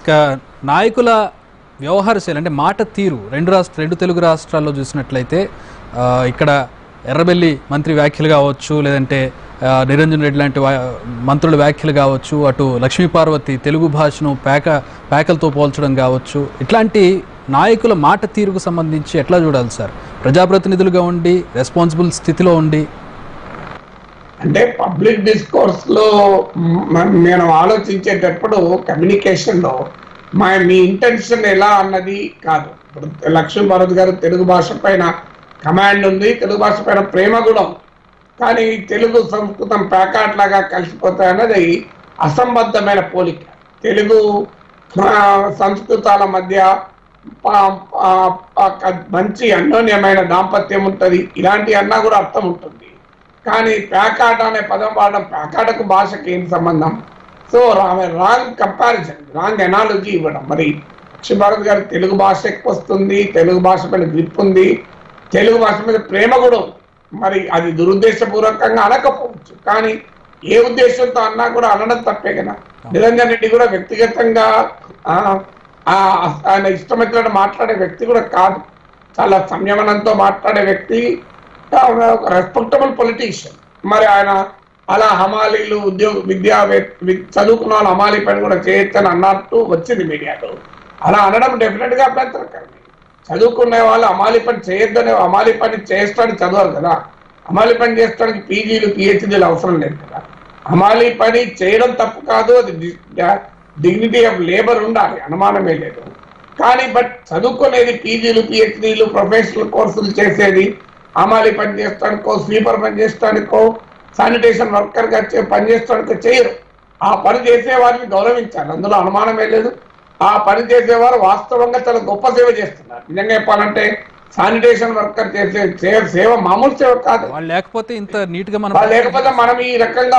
ఇక నాయకుల వ్యవహార శైలి అంటే మాట తీరు రెండు రాష్ట్ర రెండు తెలుగు రాష్ట్రాల్లో చూసినట్లయితే ఆ, ఇక్కడ ఎర్రబెల్లి మంత్రి వ్యాఖ్యలు కావచ్చు లేదంటే ఆ, నిరంజన్ రెడ్డి లాంటి వా- మంత్రుల వ్యాఖ్యలు కావచ్చు అటు లక్ష్మీపార్వతి తెలుగు భాషను పేక పేకలతో పోల్చడం కావచ్చు ఇట్లాంటి నాయకుల మాట తీరుకు సంబంధించి ఎట్లా చూడాలి సార్ ప్రజాప్రతినిధులుగా ఉండి రెస్పాన్సిబుల్ స్థితిలో ఉండి అంటే పబ్లిక్ డిస్కోర్స్ లో మ- నేను ఆలోచించేటప్పుడు కమ్యూనికేషన్ లో మా మీ ఇంటెన్షన్ ఎలా అన్నది కాదు ఇప్పుడు లక్ష్మీ భారత్ గారు తెలుగు భాష పైన కమాండ్ ఉంది తెలుగు భాష పైన ప్రేమ కూడా ఉంది కానీ తెలుగు సంస్కృతం ప్యాకాట్ లాగా కలిసిపోతాయి అన్నది అసంబద్ధమైన పోలిక తెలుగు ఆ, సంస్కృతాల మధ్య ప- ప- ప- మంచి అన్యోన్యమైన దాంపత్యం ఉంటుంది ఇలాంటి అన్నా కూడా అర్థం ఉంటుంది కానీ ప్యాకాట అనే పదం వాడడం ప్యాకాటకు భాషకి ఏం సంబంధం so wrong comparison wrong analogy ఇవ్వడం మరి లక్ష్మీ భారత్ గారి తెలుగు భాష ఎక్కువ వస్తుంది తెలుగు భాష పైన గ్రిప్ ఉంది తెలుగు భాష మీద ప్రేమ కూడా ఉంది మరి అది దురుద్దేశపూర్వకంగా అనకపోవచ్చు కానీ ఏ ఉద్దేశంతో అన్నా కూడా అనడం తప్పే కదా నిరంజన్ రెడ్డి కూడా వ్యక్తిగతంగా ఆ, ఆ, ఆయన ఇష్టమైనట్టు మాట్లాడే వ్యక్తి కూడా కాదు చాలా సంయమనంతో మాట్లాడే వ్యక్తి ఒక రెస్పెక్టబుల్ పొలిటీషియన్ మరి ఆయన అలా హమాలీలు ఉద్యోగ విద్యా చదువుకున్న వాళ్ళు హమాలీ పని కూడా చేయొచ్చని అన్నట్టు వచ్చింది మీడియాలో అలా అనడం డెఫినెట్ గా అభ్యంతరకరమే చదువుకునే వాళ్ళు అమాలి పని చేయొద్దనే అమాలి పని చేస్తానికి చదవరు కదా అమాలి పని చేస్తానికి పీజీలు పిహెచ్డీలు అవసరం లేదు కదా అమాలి పని చేయడం తప్పు కాదు అది డిగ్నిటీ ఆఫ్ లేబర్ ఉండాలి అనుమానమే లేదు కానీ బట్ చదువుకునేది పీజీలు పిహెచ్డీలు ప్రొఫెషనల్ కోర్సులు చేసేది అమాలి పని చేస్తానికో స్వీపర్ పని చేస్తానికో శానిటేషన్ వర్కర్ గా చే- పని చేస్తానికో చేయరు ఆ పని చేసే వారిని గౌరవించాలి అందులో అనుమానమే లేదు ఆ పని చేసేవారు వాస్తవంగా చాలా గొప్ప సేవ చేస్తున్నారు నిజంగా చెప్పాలంటే శానిటేషన్ వర్కర్ చేసే సేవ సేవ మామూలు సేవ కాదు వాళ్ళు లేకపోతే ఇంత నీట్గా మనం వాళ్ళు లేకపోతే మనం ఈ రకంగా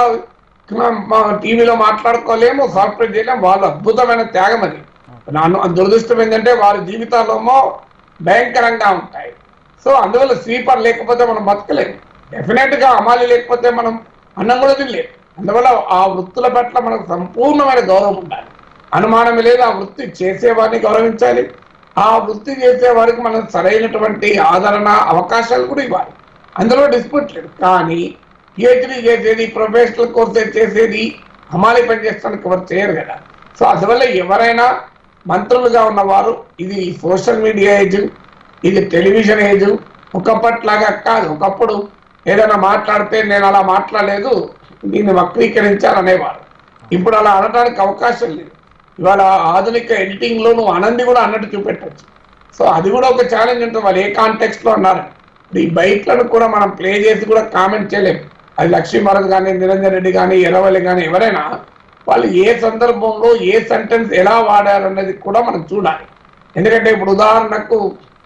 టీవీలో మాట్లాడుకోలేము సాఫ్ట్వేర్ చేయలేము వాళ్ళు అద్భుతమైన త్యాగం అది నాను దురదృష్టం ఏంటంటే వారి జీవితాలేమో భయంకరంగా ఉంటాయి సో అందువల్ల స్వీపర్ లేకపోతే మనం బతకలేము డెఫినెట్ గా అమాలి లేకపోతే మనం అన్నం కూడా తినలేము అందువల్ల ఆ వృత్తుల పట్ల మనకు సంపూర్ణమైన గౌరవం ఉండాలి అనుమానం లేదు ఆ వృత్తి చేసేవారిని గౌరవించాలి ఆ వృత్తి చేసే వారికి మనం సరైనటువంటి ఆదరణ అవకాశాలు కూడా ఇవ్వాలి అందులో డిస్ప్యూట్ లేదు కానీ పిహెచ్డీ చేసేది ప్రొఫెషనల్ కోర్సెస్ చేసేది హమాలి పని చేస్తానికి ఎవరు చేయరు కదా సో అందువల్ల ఎవరైనా మంత్రులుగా ఉన్నవారు ఇది సోషల్ మీడియా ఏజ్ ఇది టెలివిజన్ ఏజ్ ఒకప్పట్లాగా కాదు ఒకప్పుడు ఏదైనా మాట్లాడితే నేను అలా మాట్లాడలేదు దీన్ని వక్రీకరించాలనేవారు ఇప్పుడు అలా అనడానికి అవకాశం లేదు ఇవాళ ఆధునిక ఎడిటింగ్ లో నువ్వు అనంది కూడా అన్నట్టు చూపెట్టచ్చు సో అది కూడా ఒక ఛాలెంజ్ ఉంటుంది వాళ్ళు ఏ కాంటెక్స్ట్ లో అన్నారు ఇప్పుడు ఈ బైట్లను కూడా మనం ప్లే చేసి కూడా కామెంట్ చేయలేం అది లక్ష్మీ భారత్ కానీ నిరంజన్ రెడ్డి కానీ ఎర్రవల్లి కానీ ఎవరైనా వాళ్ళు ఏ సందర్భంలో ఏ సెంటెన్స్ ఎలా వాడారు అనేది కూడా మనం చూడాలి ఎందుకంటే ఇప్పుడు ఉదాహరణకు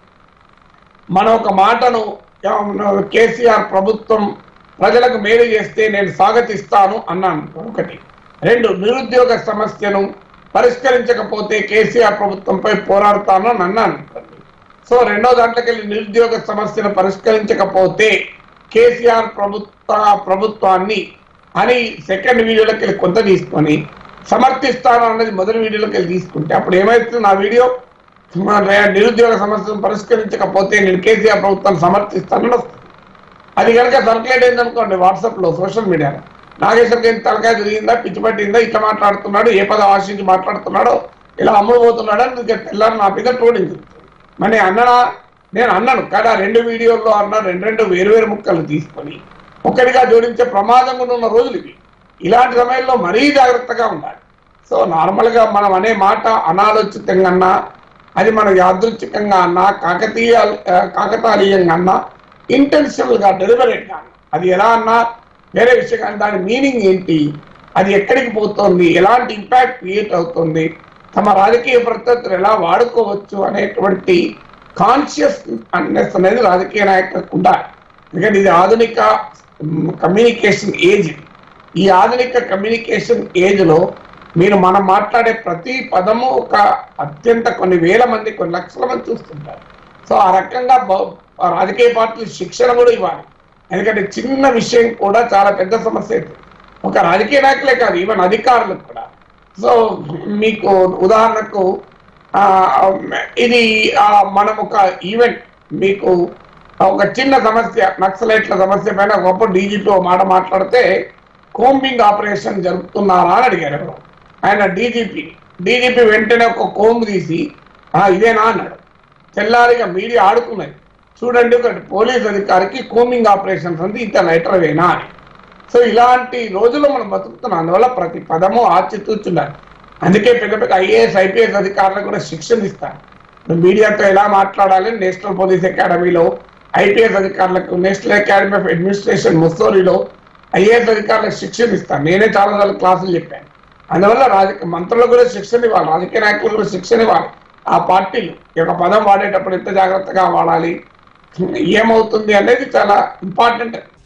మనం ఒక మాటను కేసీఆర్ ప్రభుత్వం ప్రజలకు మేలు చేస్తే నేను స్వాగతిస్తాను అన్నాను ఒకటి రెండు నిరుద్యోగ సమస్యను పరిష్కరించకపోతే కేసీఆర్ ప్రభుత్వంపై పోరాడతాను అని అన్నాను సో రెండో దాంట్లోకి వెళ్ళి నిరుద్యోగ సమస్యను పరిష్కరించకపోతే కేసీఆర్ ప్రభుత్వ ప్రభుత్వాన్ని అని సెకండ్ వీడియోలోకి వెళ్ళి కొంత తీసుకొని సమర్థిస్తాను అన్నది మొదటి వీడియోలోకి వెళ్ళి తీసుకుంటే అప్పుడు ఏమవుతుంది నా వీడియో మన నిరుద్యోగ సమస్యను పరిష్కరించకపోతే నేను కేసీఆర్ ప్రభుత్వాన్ని సమర్థిస్తానని వస్తుంది అది కనుక సర్క్యులేట్ అయిందనుకోండి వాట్సాప్ లో సోషల్ మీడియాలో నాగేశ్వర్ గారి తలకాయ తిరిగిందా పిచ్చి పట్టిందా ఇట్లా మాట్లాడుతున్నాడు ఏ పదం ఆశించి మాట్లాడుతున్నాడో ఇలా అమ్ముడు పోతున్నాడు అని ఇంకా తెల్లారి నా మీద టోడింది మరి అన్ననా నేను అన్నాను కదా రెండు వీడియోల్లో అన్న రెండు రెండు వేరు వేరు ముక్కలు తీసుకొని ఒకటిగా జోడించే ప్రమాదం కూడా ఉన్న రోజులు ఇవి ఇలాంటి సమయంలో మరీ జాగ్రత్తగా ఉండాలి సో నార్మల్ గా మనం అనే మాట అనాలోచితంగా అన్నా అది మన యాదృచ్ఛికంగా అన్నా కాకతీయ ఆ, కాకతాళీయంగా అన్నా ఇంటెన్షనల్ గా డెలిబరేట్ గా అన్నా. అది ఎలా అన్నా వేరే విషయం కానీ దాని మీనింగ్ ఏంటి అది ఎక్కడికి పోతుంది ఎలాంటి ఇంపాక్ట్ క్రియేట్ అవుతుంది తమ రాజకీయ ప్రత్యర్థులు ఎలా వాడుకోవచ్చు అనేటువంటి కాన్షియస్ అన్నెస్ అనేది రాజకీయ నాయకులకు ఉండాలి ఎందుకంటే ఇది ఆధునిక కమ్యూనికేషన్ ఏజ్ ఇది. ఈ ఆధునిక కమ్యూనికేషన్ ఏజ్ లో మీరు మనం మాట్లాడే ప్రతి పదము ఒక అత్యంత కొన్ని వేల మంది కొన్ని లక్షల మంది చూస్తుంటారు సో ఆ రకంగా బ- ఆ రాజకీయ పార్టీలు శిక్షణ కూడా ఇవ్వాలి ఎందుకంటే చిన్న విషయం కూడా చాలా పెద్ద సమస్య అవుతుంది ఒక రాజకీయ నాయకులే కాదు ఈవెన్ అధికారులకు కూడా సో మీకు ఉదాహరణకు ఆ, ఇది ఆ, మనం ఒక ఈవెంట్ మీకు ఒక చిన్న సమస్య నక్సలైట్ల సమస్య పైన గొప్ప డీజీపీ ఓ మాట మాట్లాడితే కోంబింగ్ ఆపరేషన్ జరుపుతున్నారా అని అడిగారు ఎవరో. ఆయన డీజీపీ డీజీపీ వెంటనే ఒక కోంబు తీసి "ఆ, ఇదేనా అన్నాడు తెల్లారిగా మీడియా ఆడుకున్నది చూడండి ఒక పోలీస్ అధికారికి కోమింగ్ ఆపరేషన్స్ అంటే ఇంత లైటర్వేనా అని సో ఇలాంటి రోజుల్లో మనం బతుకుతున్నాం అందువల్ల ప్రతి పదము ఆచితూచున్నారు అందుకే పెద్ద పెద్ద ఐఏఎస్ ఐపీఎస్ అధికారులకు కూడా శిక్షణ ఇస్తారు ఇప్పుడు మీడియాతో ఎలా మాట్లాడాలి నేషనల్ పోలీస్ అకాడమీలో ఐపీఎస్ అధికారులకు నేషనల్ అకాడమీ ఆఫ్ అడ్మినిస్ట్రేషన్ ముస్సోరిలో ఐఏఎస్ అధికారులకు శిక్షణ ఇస్తాను నేనే చాలా సార్లు క్లాసులు చెప్పాను అందువల్ల రాజకీయ మంత్రులకు కూడా శిక్షణ ఇవ్వాలి రాజకీయ నాయకులకు కూడా శిక్షణ ఇవ్వాలి ఆ పార్టీలు ఈ యొక్క పదం వాడేటప్పుడు ఎంత జాగ్రత్తగా వాడాలి ఏమవుతుంది అనేది చాలా ఇంపార్టెంట్